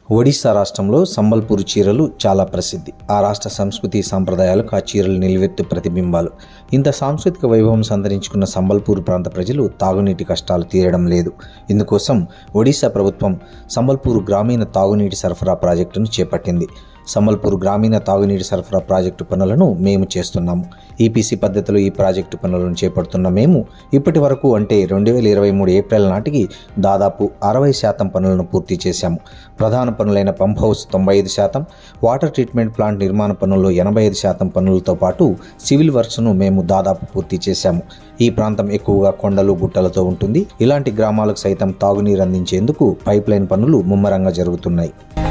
ఒడిశా రాష్ట్రంలో సంబల్పూర్ చీరలు చాలా ప్రసిద్ధి ఆ రాష్ట్ర సంస్కృతి సాంప్రదాయాలకు ఆ చీరలు నిలువెత్తు ప్రతిబింబాలు ఇంత సాంస్కృతిక వైభవం సంతరించుకున్న సంబల్పూర్ ప్రాంత ప్రజలు తాగునీటి కష్టాలు తీరడం లేదు ఇందుకోసం ఒడిశా ప్రభుత్వం సంబల్పూర్ గ్రామీణ తాగునీటి సరఫరా ప్రాజెక్టును చేపట్టింది సంబల్పూర్ గ్రామీణ తాగునీటి సరఫరా ప్రాజెక్టు పనులను మేము చేస్తున్నాము ఈపీసీ పద్ధతిలో ఈ ప్రాజెక్టు పనులను చేపడుతున్న మేము ఇప్పటి వరకు అంటే రెండు వేల ఇరవై మూడు ఏప్రిల్ నాటికి దాదాపు అరవై శాతం పనులను పూర్తి చేశాము ప్రధాన పనులైన పంప్ హౌస్ తొంభై ఐదు శాతం వాటర్ ట్రీట్మెంట్ ప్లాంట్ నిర్మాణ పనుల్లో ఎనభై ఐదు శాతం పనులతో పాటు సివిల్ వర్క్స్ను మేము దాదాపు పూర్తి చేశాము ఈ ప్రాంతం ఎక్కువగా కొండలు గుట్టలతో ఉంటుంది ఇలాంటి గ్రామాలకు సైతం తాగునీరు అందించేందుకు పైప్ లైన్ పనులు ముమ్మరంగా జరుగుతున్నాయి